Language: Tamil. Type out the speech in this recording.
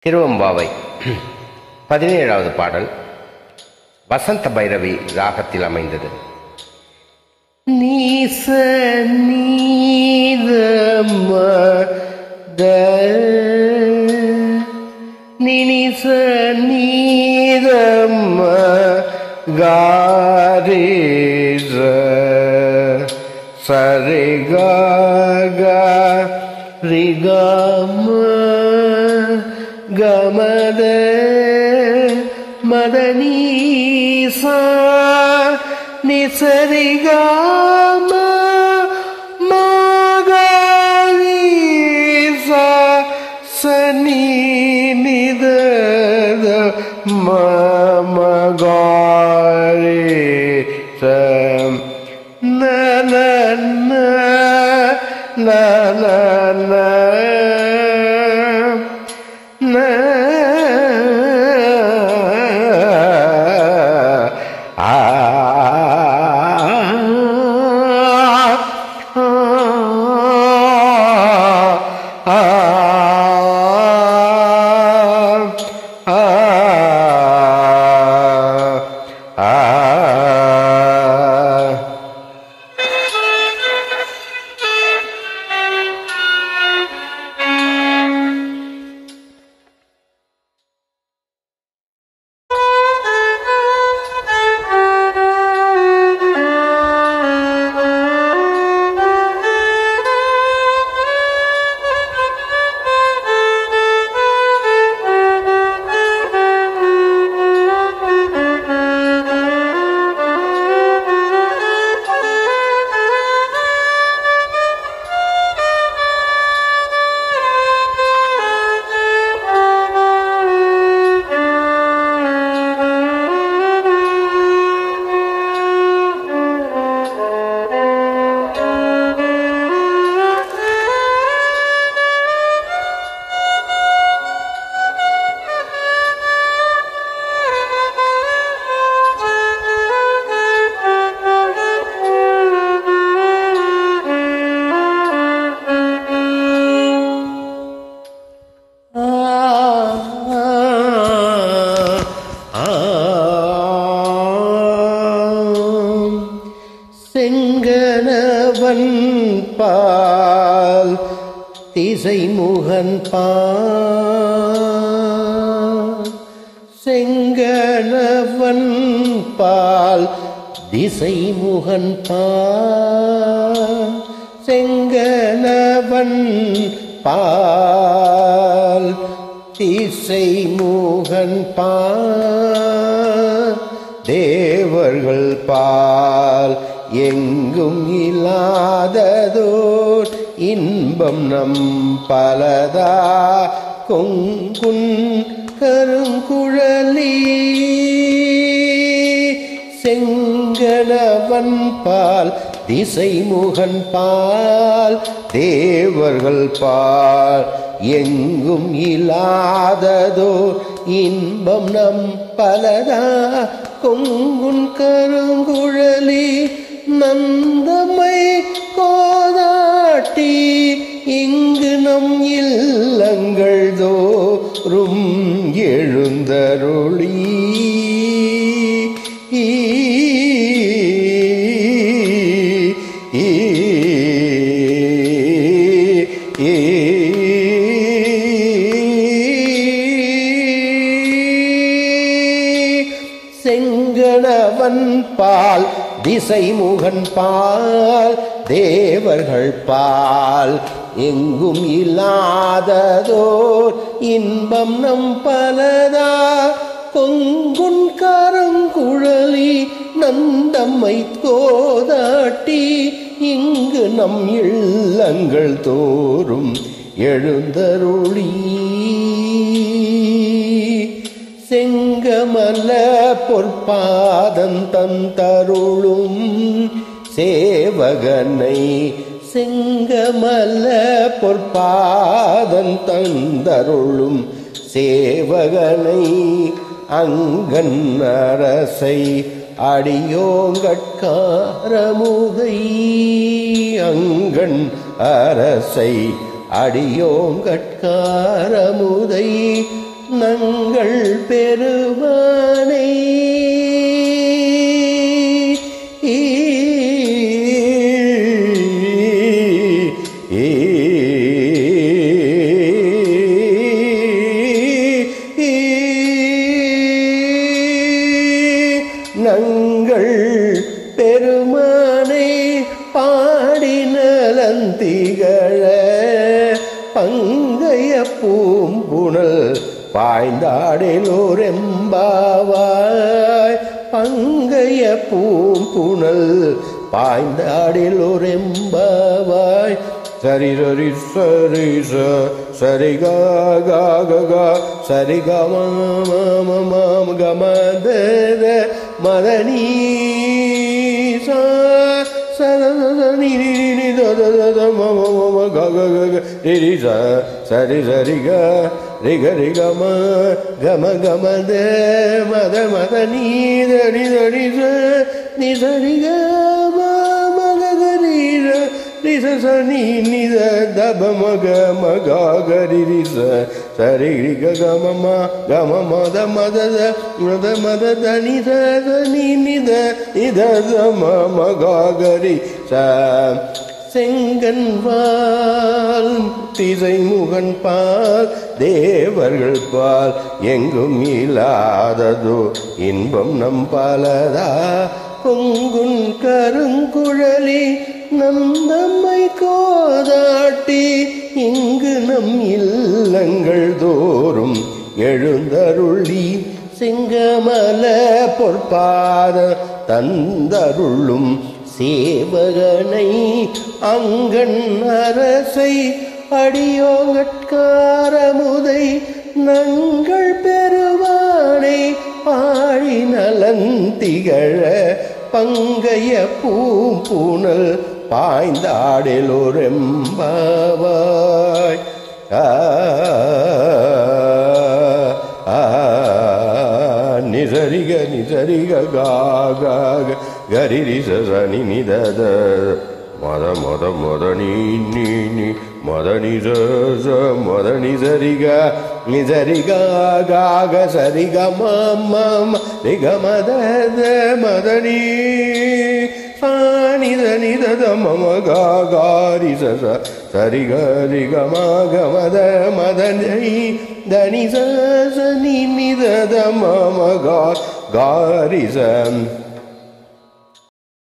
திருவம்பாவை பதினேழாவது பாடல் வசந்த பைரவி ராகத்தில் அமைந்தது நீச நீத நினிச நீதம் காரேச சரி கா ரிகம கமத மதனீசா நிசரிகாம மகரீசா சனி நித மமகாரி சம் நன நன செங்கனவன் பால் திசைமுகன் பால் செங்கனவன் பால் திசைமுகன் பால் செங்கனவன் பால் திசைமுகன் பால் தேவர்கள் பால் எங்கும் இல்லாததோர் இன்பம் நம் பலதா கொங்குன் கருங்குழலி செங்கனவன் பால் திசைமுகன் பால் தேவர்கள் பால் எங்கும் இல்லாததோ இன்பம் நம் பலதா கொங்குன் கருங்குழலி நந்தமை கோதாட்டி இங்கு நம் இல்லங்கள் தோறும் எழுந்தருளி செங்கணவன் பால் திசைமுகன் பால் தேவர்கள் பால் எங்கும் இல்லாததோர் இன்பம் நம் பலதா கொங்குன் கரங்குழலி நந்தம்மை கோதாட்டி இங்கு நம் இல்லங்கள் தோறும் எழுந்தருளி செங்கமல பொற்பாதம் தந்தருளும் சேவகனை செங்கமல பொற்பாதம் தந்தருளும் சேவகனை அங்கன் அரசை அடியோங்கட்காரமுதை அங்கண் அரசை அடியோங்கட்காரமுதை பூம்புணல் பாய்ந்தாடிலோரெம்பாவாய் பங்கைய பூம்புணல் பாய்ந்தாடிலோரெம்பாவாய் சரி சரி சரி ச சரி கா கா க கா சரி க ம ம ம ம ம க ம த த மத நீ சா சர த த நீ நீ நீ நீ த த த த ம ம ம ம க க க க ரி ரி ச சரி சரி க ரி க ரி க ம க ம க ம த மத மத நீ த ரி த ரி ச நீ சரி க ம ம க க ரி ர ரி ச ச நீ நீ த த ப ம க ம க க ரி ரி ச சரி ரி க க ம ம க ம ம த ம த த ம த ம த த நீ த த நீ நீ த நீ த த ம ம க க ரி ச செங்கன் வால் திசை முகன் பால் தேவர்கள் பால் எங்கும் இல்லாததோ இன்பம் நம் பலதா பொங்குன் கருங்குழலி நம் நம்மை கோதாட்டி இங்கு நம் இல்லங்கள் தோறும் எழுந்தருளி சிங்கமல பொற்பாத தந்தருளும் சேவகனை அங்கண் அரசை அடியோங்கட்காரமுதை நங்கள் பெருவானை பாடி நலந்திகழ பங்கைய பூம்பூனல் பாய்ந்தாடலோரெம்பாவாய் ஆ ஆ நிசரிக நிசரிக கா கா க கரிரி சனி நிதத மத மத மத நீ நீ நீ மத நிச ச மத நிசரிக நிசரிக கா க சரிக ம ம ம ரிக மத த மத நீ நித நித மம கா காரி ச ச சரி கரி க ம க மத மத நை தனி ச ச நி நித த மம கா காரி ச